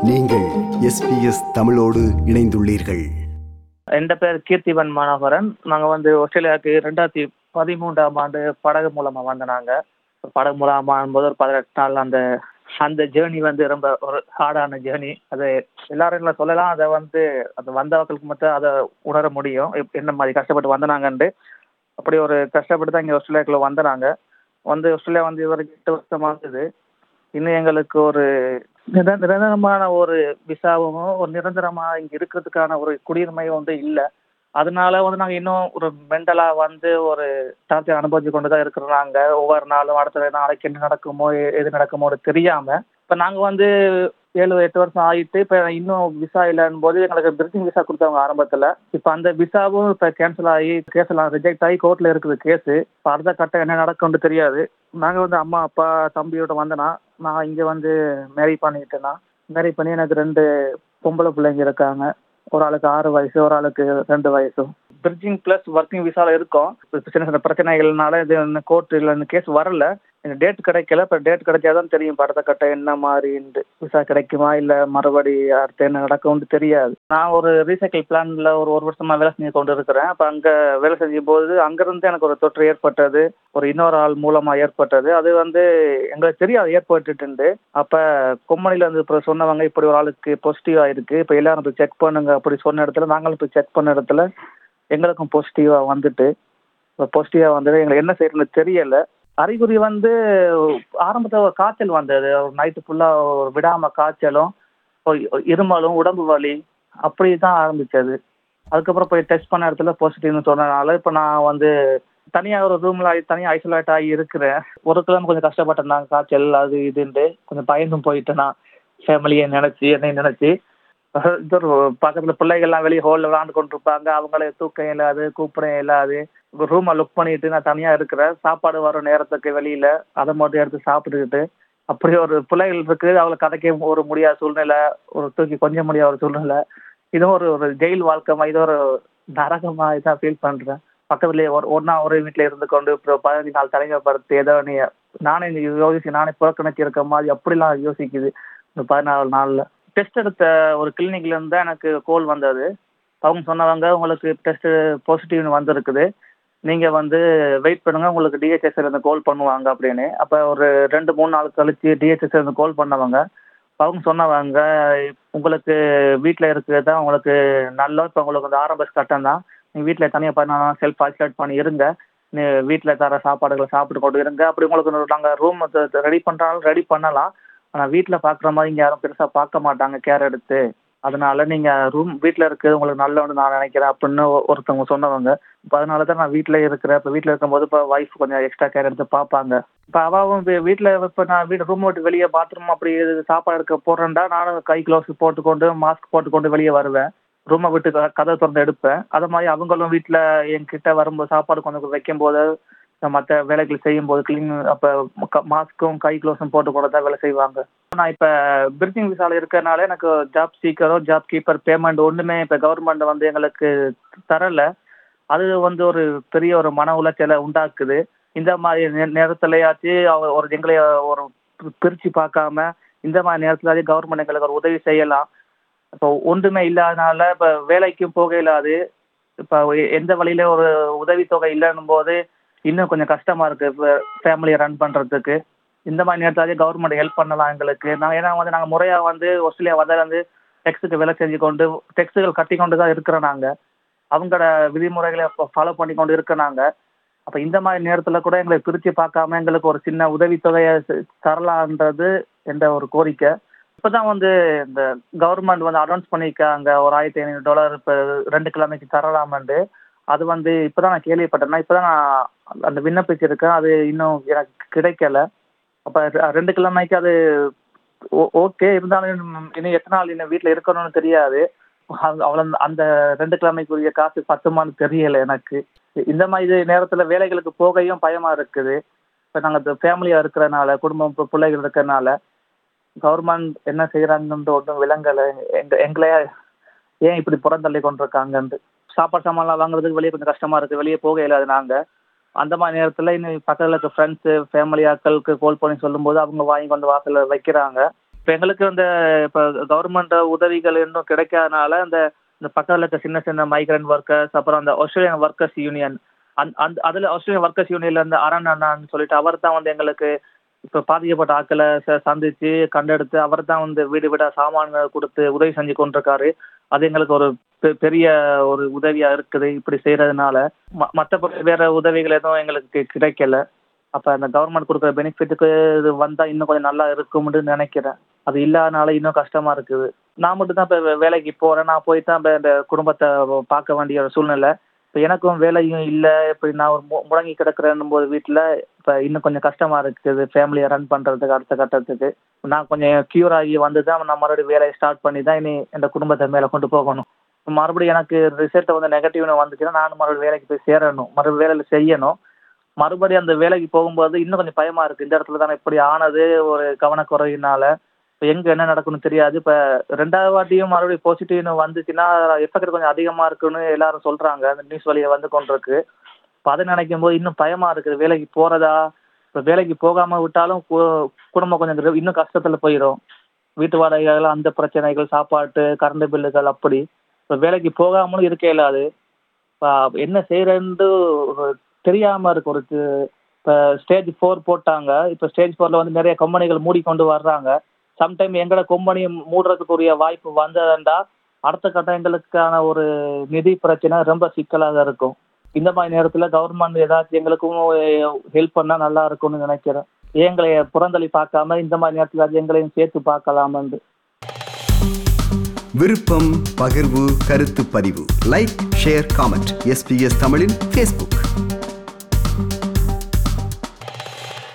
நீங்கள் எஸ்பிஎஸ் தமிழோடு இணைந்துள்ளீர்கள் என் பேர் கீர்த்திவன் மனோகரன் நாங்கள் வந்து ஆஸ்திரேலியாவுக்கு ரெண்டாயிரத்தி பதிமூன்றாம் ஆண்டு படகு மூலமாக வந்த நாங்கள் படகு மூலமாக போது ஒரு பதினெட்டு நாள் அந்த அந்த ஜேர்னி வந்து ரொம்ப ஒரு ஹார்டான ஜேர்னி அது எல்லாரும் இல்லை சொல்லலாம் அதை வந்து அது வந்தவர்களுக்கு மட்டும் அதை உணர முடியும் எப்- என்ன மாதிரி கஷ்டப்பட்டு வந்தனாங்கன்ட்டு அப்படி ஒரு கஷ்டப்பட்டு தான் இங்கே ஆஸ்திரேலியாக்குள்ள வந்தனாங்க வந்து ஆஸ்திரேலியா வந்து இது வரைக்கும் எட்டு வருஷம் ஆகுது இன்னும் எங்களுக்கு ஒரு நிர- நிரந்தரமான ஒரு விசாவும் ஒரு நிரந்தரமாக இங்கே இருக்கிறதுக்கான ஒரு குடியுரிமையும் வந்து இல்லை அதனால வந்து நாங்கள் இன்னும் ஒரு மென்டலாக வந்து ஒரு டார்ச்சர் அனுபவிச்சு கொண்டு தான் இருக்கிறோம் நாங்கள் ஒவ்வொரு நாளும் அடுத்த நாளைக்கு என்ன நடக்குமோ எ- எது நடக்குமோ தெரியாமல் இப்போ நாங்கள் வந்து ஏழு எட்டு வருஷம் ஆகிட்டு இப்போ இன்னும் விசா இல்லைன்னு போது எங்களுக்கு பிரிட்டிங் விசா கொடுத்தாங்க ஆரம்பத்தில் இப்போ அந்த விசாவும் இப்போ கேன்சல் ஆகி கேஸ் எல்லாம் ரிஜெக்ட் ஆகி கோர்ட்டில் இருக்குது கேஸு இப்போ அடுத்த கட்டம் என்ன நடக்கும்னு தெரியாது நாங்கள் வந்து அம்மா அப்பா தம்பியோட வந்தனா நான் இங்கே வந்து மேரி பண்ணிக்கிட்டேன்னா மேரி பண்ணி எனக்கு ரெண்டு பொம்பளை பிள்ளைங்க இருக்காங்க ஒரு ஆளுக்கு ஆறு வயசு ஒரு ஆளுக்கு ரெண்டு வயசும் பிரிட்ஜிங் ப்ளஸ் ஒர்க்கிங் விசால இருக்கோம் இப்ப சின்ன சின்ன பிரச்சனைகள்னால இது இன்னும் கோர்ட்டில் இந்த கேஸ் வரல எனக்கு டேட் கிடைக்கல இப்போ டேட் கிடைச்சாதான் தெரியும் இப்போ அடுத்த கட்டம் என்ன மாதிரின்ட்டு விசா கிடைக்குமா இல்லை மறுபடி அடுத்து என்ன நடக்கும்னு தெரியாது நான் ஒரு ரீசைக்கிள் பிளான்ல ஒரு ஒரு வருஷமா வேலை செஞ்சு கொண்டு இருக்கிறேன் அப்போ அங்கே வேலை செஞ்சும் போது அங்கேருந்து எனக்கு ஒரு தொற்று ஏற்பட்டது ஒரு இன்னொரு ஆள் மூலமா ஏற்பட்டது அது வந்து எங்களுக்கு தெரியாது ஏற்பட்டுட்டு அப்ப கொம்மனில இருந்து இப்போ சொன்னவங்க இப்படி ஒரு ஆளுக்கு பாசிட்டிவா இருக்கு இப்போ எல்லாரும் போய் செக் பண்ணுங்க அப்படி சொன்ன இடத்துல நாங்களும் போய் செக் பண்ண இடத்துல எங்களுக்கும் பாசிட்டிவா வந்துட்டு இப்போ பாசிட்டிவா வந்தது எங்களுக்கு என்ன செய்யறதுன்னு தெரியல அறிகுறி வந்து ஆரம்பத்தில் ஒரு காய்ச்சல் வந்தது ஒரு நைட்டு ஃபுல்லாக ஒரு விடாம காய்ச்சலும் ஒரு இருமலும் உடம்பு வலி அப்படி தான் ஆரம்பிச்சது அதுக்கப்புறம் போய் டெஸ்ட் பண்ண இடத்துல பாசிட்டிவ்னு சொன்னதுனால இப்போ நான் வந்து தனியாக ஒரு ரூமில் தனியாக ஐசோலேட் ஆகி இருக்கிறேன் ஒரு கிழமை கொஞ்சம் கஷ்டப்பட்டேன் நான் காய்ச்சல் அது இதுன்ட்டு கொஞ்சம் பயந்தும் போயிட்டேன் நான் ஃபேமிலியை நினச்சி என்னை நினச்சி இது ஒரு பக்கத்தில் பிள்ளைகள்லாம் வெளியே ஹோலில் விளாண்டு கொண்டு இருப்பாங்க அவங்கள தூக்கம் இல்லாது கூப்பிட இல்லாது ரூமை லுக் பண்ணிட்டு நான் தனியாக இருக்கிறேன் சாப்பாடு வர நேரத்துக்கு வெளியில் அதை மட்டும் எடுத்து சாப்பிட்டுக்கிட்டு அப்படி ஒரு பிள்ளைகள் இருக்குது அவளை கதைக்க ஒரு முடியாத சூழ்நிலை ஒரு தூக்கி கொஞ்சம் முடியாத ஒரு சூழ்நிலை இதுவும் ஒரு ஒரு ஜெயில் வாழ்க்கைமா இது ஒரு நரகமா இதான் ஃபீல் பண்ணுறேன் பக்கத்துலேயே ஒரு ஒன்றா ஒரு வீட்டில் இருந்து கொண்டு இப்போ பதினஞ்சு நாள் தலைமைப்படுத்தி ஏதோ நீ நானே இங்க யோசிச்சு நானே புறக்கணிச்சு இருக்க மாதிரி அப்படிலாம் யோசிக்குது இந்த பதினாலு நாளில் டெஸ்ட் எடுத்த ஒரு கிளினிக்ல இருந்து தான் எனக்கு கோல் வந்தது அவங்க சொன்னவங்க உங்களுக்கு டெஸ்ட் பாசிட்டிவ்னு வந்திருக்குது நீங்கள் வந்து வெயிட் பண்ணுங்க உங்களுக்கு டிஹெச்எஸ் இருந்து கால் பண்ணுவாங்க அப்படின்னு அப்போ ஒரு ரெண்டு மூணு நாள் கழிச்சு டிஹெச்எஸ் இருந்து கால் பண்ணவங்க அவங்க சொன்னவங்க உங்களுக்கு வீட்டில் இருக்கிறது தான் உங்களுக்கு நல்ல இப்போ உங்களுக்கு வந்து ஆரம்ப கட்டம் தான் நீங்கள் வீட்டில் தனியாக பண்ண செல்ஃப் ஐசோலேட் பண்ணி இருங்க நீ வீட்டில் தர சாப்பாடுகளை சாப்பிட்டு கொண்டு இருங்க அப்படி உங்களுக்கு நாங்கள் ரூம் ரெடி பண்ணுறாலும் ரெடி பண்ணலாம் ஆனால் வீட்டில் பார்க்குற மாதிரி இங்கே யாரும் பெருசாக பார்க்க மாட்டாங்க கேர் எடுத்து அதனால நீங்கள் ரூம் வீட்டில் இருக்கிறது உங்களுக்கு நல்லவன்னு நான் நினைக்கிறேன் அப்படின்னு ஒ- ஒருத்தவங்க சொன்னவங்க இப்போ அதனால தான் நான் வீட்டில் இருக்கிறேன் இப்போ வீட்டில் இருக்கும்போது இப்போ ஒய்ஃப் கொஞ்சம் எக்ஸ்ட்ரா கேர் எடுத்து பார்ப்பாங்க இப்போ அவாவும் வீட்டில் இப்போ நான் வீட்டு ரூம் விட்டு வெளியே பாத்ரூம் அப்படி இது சாப்பாடு எடுக்க போடுறேன்டா நானும் கை க்ளவுஸ் போட்டுக்கொண்டு மாஸ்க் போட்டுக்கொண்டு வெளியே வருவேன் ரூமை விட்டு க- கதவை திறந்து எடுப்பேன் அது மாதிரி அவங்களும் வீட்டில் என்கிட்ட வரும்போது சாப்பாடு கொஞ்சம் வைக்கும்போது மற்ற வேலைகள் செய்யும்போது க்ளீன் அப்போ மாஸ்க்கும் கை க்ளவுஸும் போட்டு கூட தான் வேலை செய்வாங்க நான் இப்போ பிரிட்ஜிங் விசால இருக்கிறனால எனக்கு ஜாப் சீக்கரோ ஜாப் கீப்பர் பேமெண்ட் ஒன்றுமே இப்போ கவர்மெண்ட் வந்து எங்களுக்கு தரல அது வந்து ஒரு பெரிய ஒரு மன உளைச்சலை உண்டாக்குது இந்த மாதிரி நே- நேரத்துலயாச்சு அவங்க ஒரு எங்களை ஒரு பிரித்து பார்க்காம இந்த மாதிரி நேரத்துலயாச்சும் கவர்மெண்ட் எங்களுக்கு ஒரு உதவி செய்யலாம் இப்போ ஒன்றுமே இல்லாதனால இப்போ வேலைக்கும் போக இல்லாது இப்போ எந்த வழியில ஒரு உதவித்தொகை இல்லைன்னும் போது இன்னும் கொஞ்சம் கஷ்டமா இருக்கு இப்போ ஃபேமிலியை ரன் பண்றதுக்கு இந்த மாதிரி நேரத்தில் கவர்மெண்ட் ஹெல்ப் பண்ணலாம் எங்களுக்கு நான் ஏன்னா வந்து நாங்கள் முறையாக வந்து ஆஸ்திரேலியா வந்தால் வந்து டெக்ஸுக்கு வேலை செஞ்சு கொண்டு டெக்ஸுகள் கட்டி கொண்டு தான் இருக்கிறோம் நாங்கள் அவங்களோட விதிமுறைகளை ஃபாலோ பண்ணி கொண்டு இருக்க நாங்கள் அப்போ இந்த மாதிரி நேரத்தில் கூட எங்களை பிரித்து பார்க்காம எங்களுக்கு ஒரு சின்ன உதவித்தொகையை செ- தரலான்றது என்ற ஒரு கோரிக்கை இப்போ தான் வந்து இந்த கவர்மெண்ட் வந்து அனௌன்ஸ் பண்ணியிருக்காங்க ஒரு ஆயிரத்தி ஐநூறு டாலர் இப்போ ரெண்டு கிழமைக்கு தரலாமண்டு அது வந்து இப்போ தான் நான் கேள்விப்பட்டேன்னா இப்போ தான் நான் அந்த விண்ணப்பிச்சிருக்கேன் அது இன்னும் எனக்கு கிடைக்கல அப்போ ரெண்டு கிழமைக்கு அது ஓகே இருந்தாலும் இன்னும் இன்னும் எத்தனை நாள் இன்னும் வீட்டில் இருக்கணும்னு தெரியாது அது- அவ்வளோ அந்த ரெண்டு கிழமைக்குரிய காசு பத்துமான்னு தெரியல எனக்கு இந்த மாதிரி நேரத்தில் வேலைகளுக்கு போகையும் பயமாக இருக்குது இப்போ நாங்கள் ஃபேமிலியாக இருக்கிறனால குடும்பம் இப்போ பிள்ளைகள் இருக்கிறனால கவர்மெண்ட் என்ன செய்கிறாங்கன்ட்டு ஒன்றும் விளங்கலை எங்க எங்களே ஏன் இப்படி புறந்தள்ளி கொண்டிருக்காங்கன்ட்டு சாப்பாடு சாமான்லாம் வாங்குறதுக்கு வெளியே கொஞ்சம் கஷ்டமாக இருக்குது வெளியே போக இயலாது நாங்கள் அந்த மாதிரி நேரத்தில் இன்னும் பக்கத்தில் இருக்க ஃப்ரெண்ட்ஸு ஃபேமிலி ஆட்களுக்கு கால் பண்ணி சொல்லும்போது அவங்க வாங்கி கொண்டு வாசலில் வைக்கிறாங்க இப்போ எங்களுக்கு இந்த இப்போ கவர்மெண்ட் உதவிகள் இன்னும் கிடைக்காதனால அந்த இந்த பக்கத்தில் இருக்க சின்ன சின்ன மைக்ரண்ட் ஒர்க்கர்ஸ் அப்புறம் அந்த ஆஸ்திரேலியன் ஒர்க்கர்ஸ் யூனியன் அந் அந்த அதில் ஆஸ்திரேலியன் ஒர்க்கர்ஸ் யூனியன்ல இருந்து அரண் அண்ணான்னு சொல்லிட்டு அவர் தான் வந்து எங்களுக்கு இப்போ பாதிக்கப்பட்ட ஆட்களை ச- சந்திச்சு கண்டெடுத்து அவர் தான் வந்து வீடு வீடா சாமான்கள் கொடுத்து உதவி செஞ்சு கொண்டிருக்காரு அது எங்களுக்கு ஒரு பெ- பெரிய ஒரு உதவியா இருக்குது இப்படி செய்யறதுனால ம- மற்றபடி வேற உதவிகள் எதுவும் எங்களுக்கு கிடைக்கல அப்ப அந்த கவர்மெண்ட் கொடுக்குற பெனிஃபிட்டுக்கு இது வந்தா இன்னும் கொஞ்சம் நல்லா இருக்கும்னு நினைக்கிறேன் அது இல்லாதனால இன்னும் கஷ்டமா இருக்குது நான் மட்டும் தான் இப்போ வேலைக்கு போறேன் நான் போய் தான் இப்போ இந்த குடும்பத்தை பார்க்க வேண்டிய ஒரு சூழ்நிலை இப்போ எனக்கும் வேலையும் இல்லை இப்படி நான் ஒரு மு- முடங்கி கிடக்குறேன்னும் போது வீட்டில் இப்போ இன்னும் கொஞ்சம் கஷ்டமா இருக்குது ஃபேமிலியை ரன் பண்ணுறதுக்கு அடுத்த கட்டத்துக்கு நான் கொஞ்சம் க்யூர் ஆகி வந்து தான் நான் மறுபடியும் வேலையை ஸ்டார்ட் பண்ணி தான் இனி இந்த குடும்பத்தை மேலே கொண்டு போகணும் மறுபடியும் எனக்கு ரிசல்ட் வந்து நெகட்டிவ்னு வந்துச்சுன்னா நானும் மறுபடியும் வேலைக்கு போய் சேரணும் மறுபடியும் வேலையில் செய்யணும் மறுபடியும் அந்த வேலைக்கு போகும்போது இன்னும் கொஞ்சம் பயமா இருக்கு இந்த இடத்துல தானே இப்படி ஆனது ஒரு கவனக்குறையினால இப்போ எங்க என்ன நடக்கும்னு தெரியாது இப்போ ரெண்டாவது வாட்டியும் மறுபடியும் பாசிட்டிவ்னு வந்துச்சுன்னா எஃபெக்ட் கொஞ்சம் அதிகமா இருக்குன்னு எல்லாரும் சொல்றாங்க அந்த நியூஸ் வழியை வந்து கொண்டிருக்கு இப்போ அதை நினைக்கும் போது இன்னும் பயமா இருக்குது வேலைக்கு போறதா இப்போ வேலைக்கு போகாம விட்டாலும் கு- குடும்பம் கொஞ்சம் கிர- இன்னும் கஷ்டத்துல போயிடும் வீட்டு வாடகைகள் அந்த பிரச்சனைகள் சாப்பாட்டு கரண்ட் பில்லுகள் அப்படி இப்போ வேலைக்கு போகாமலும் இருக்க இயலாது இப்போ என்ன செய்யறேன்னு ஒரு தெரியாம இருக்கு ஒரு இப்போ ஸ்டேஜ் ஃபோர் போட்டாங்க இப்போ ஸ்டேஜ் ஃபோர்ல வந்து நிறைய கம்பெனிகள் மூடிக்கொண்டு வர்றாங்க சம்டைம் எங்களோட கம்பெனி மூடுறதுக்குரிய வாய்ப்பு வந்ததுண்டா அடுத்த கட்டம் எங்களுக்கான ஒரு நிதி பிரச்சனை ரொம்ப சிக்கலாக இருக்கும் இந்த மாதிரி நேரத்தில் கவர்மெண்ட் ஏதாச்சும் எங்களுக்கும் ஹெல்ப் பண்ணா நல்லா இருக்கும்னு நினைக்கிறேன் எங்களை புறந்தள்ளி பார்க்காம இந்த மாதிரி நேரத்தில் எங்களையும் சேர்த்து பார்க்கலாமன்னு விருப்பம் பகிர்வு கருத்து பதிவு லைக் ஷேர் காமெண்ட் எஸ்பிஎஸ் தமிழின் ஃபேஸ்புக்